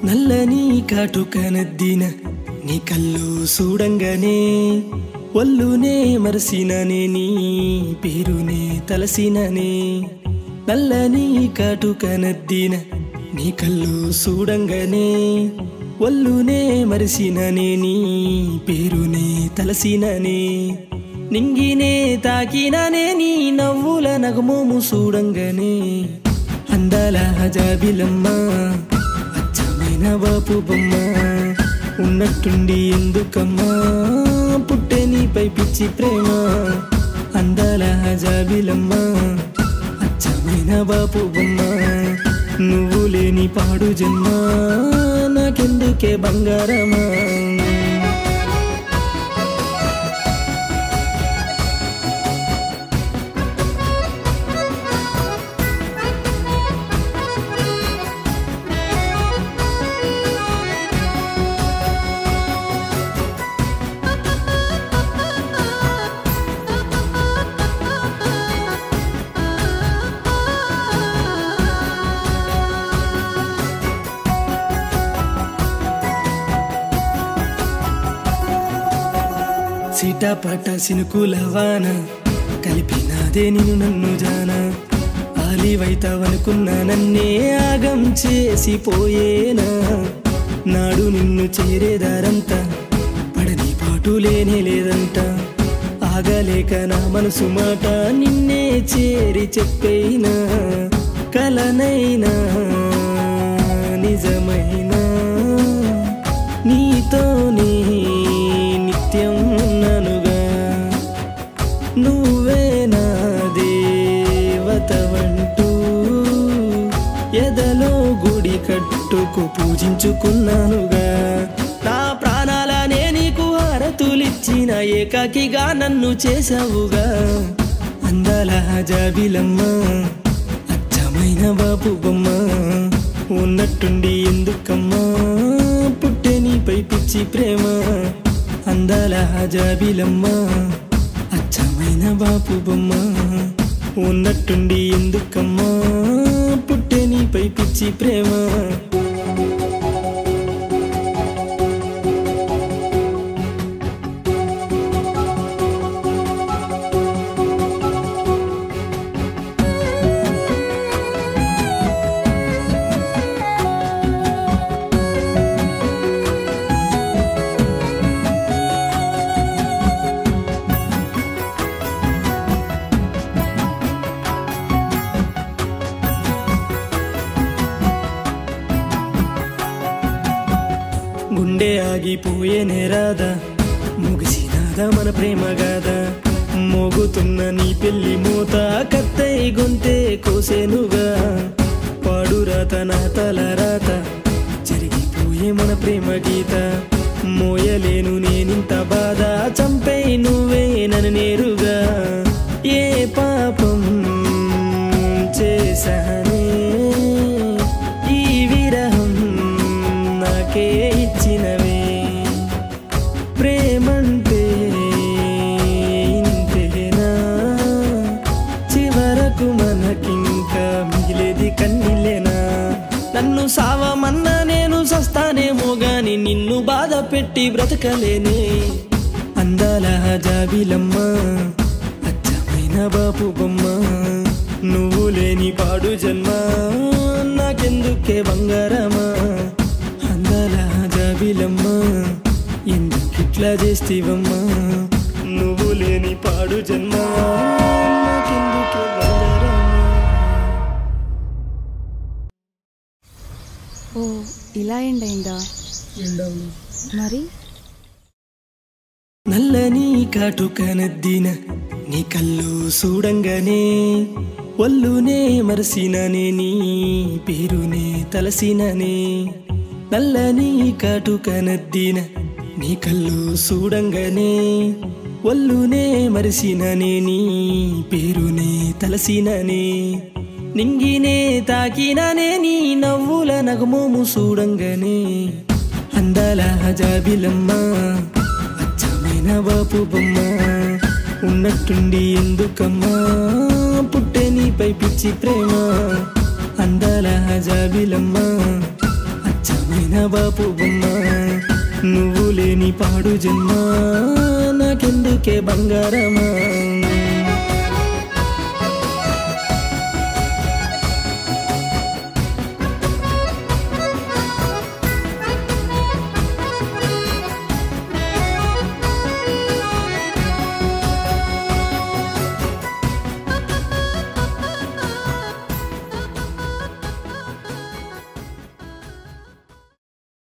నల్లని కాటుక నద్దిన నీ కళ్ళు చూడంగానే ఒళ్ళునే మరసిననే నీ పేరునే తలసిననే నల్లని కాటుక నద్దిన నీ కళ్ళు చూడంగానే ఒళ్ళునే మరసిననే నీ పేరునే తలసిననే నింగినే తాకిననే నీ నవ్వుల నగమోము చూడంగానే అందాల జాబిలమ్మ అచ్చమైన బాపు బొమ్మ ఉన్నట్టుండి ఎందుకమ్మా పుట్టే నీపై పిచ్చి ప్రేమ అందాల జాబిలమ్మ అచ్చమైన బాపు బొమ్మ నువ్వు లేని పాడు జన్మ నాకెందుకే బంగారమా సిటాపట సినుకుల వాన కలిపినాదే నిన్ను నన్ను జాన ఆలివైతావనుకున్నా నన్నే ఆగం చేసిపోయేనా నాడు నిన్ను చేరేదారంతా పడని పాటు లేనే లేదంట ఆగలేక నా మనసు మాట నిన్నే చేరి చెప్పేనా కలనైనా నిజమైనా నీతోనే నిత్యం ననుగా నువ్వే నా దేవతవంటూ ఎదలో గుడి కట్టుకు పూజించుకున్నానుగా నా ప్రాణాలనే నీకు హారతులిచ్చిన ఏకాకిగా నన్ను చేసావుగా అందాల జాబిలమ్మ అచ్చమైన బాపు బొమ్మ ఉన్నట్టుండి ఎందుకమ్మా పుట్టే నీపై పిచ్చి ప్రేమ అందాల జాబిలమ్మ అచ్చమైన బాపు బొమ్మ ఉన్నట్టుండి ఎందుకమ్మా పుట్టే నీపై పిచ్చి ప్రేమ గుండె ఆగిపోయే నేరాదా ముగిసినాదా మన ప్రేమ గాదా మోగుతున్న నీ పెళ్లి మూత కత్తై గొంతే కోసేనుగా పాడు రాత నా తల రాత జరిగిపోయే మన ప్రేమ గీత మోయలేను నేనింత బాధ చంపై నువ్వే నన్ను నేరుగా ఏ పాపం చేశానే ఈ విరహం నాకే ఇచ్చినవే ప్రేమంటే ఇంతేనా చివరకు మనకింకా మిగిలేది కన్నీళ్ళేనా నన్ను సావమన్నా నేను సస్తానేమో గాని నిన్ను బాధ పెట్టి బ్రతకలేనే అందాల జాబిలమ్మ అచ్చమైన బాపు బొమ్మ నువ్వు లేని పాడు జన్మ నాకెందుకే బంగారమా అందాల జాబిలమ్మ ఎందుకిట్లా చేస్తీవమ్మా నువ్వు లేని పాడు జన్మ నాకెందుకే బంగారమా ఓ ఇలా ఎండ్ అయిందా మరి నల్లని కాటుక నద్దిన నీ కళ్ళు చూడంగానే ఒళ్ళునే మరసిననే నీ పేరునే తలసిననే నల్లని కాటుక నద్దిన నీ కళ్ళు చూడంగానే ఒళ్ళునే మరసిననే నీ పేరునే తలసిననే నింగినే తాకిననే నీ నవ్వుల నగమోము చూడంగానే అందాల జాబిలమ్మ అచ్చమైన బాపు బొమ్మ ఉన్నట్టుండి ఎందుకమ్మా పుట్టే నీపై పిచ్చి ప్రేమ అందాల జాబిలమ్మ అచ్చమైన ముద్దులైన బాపు బొమ్మ నువ్వు లేని పాడు జన్మ నాకెందుకే బంగారమా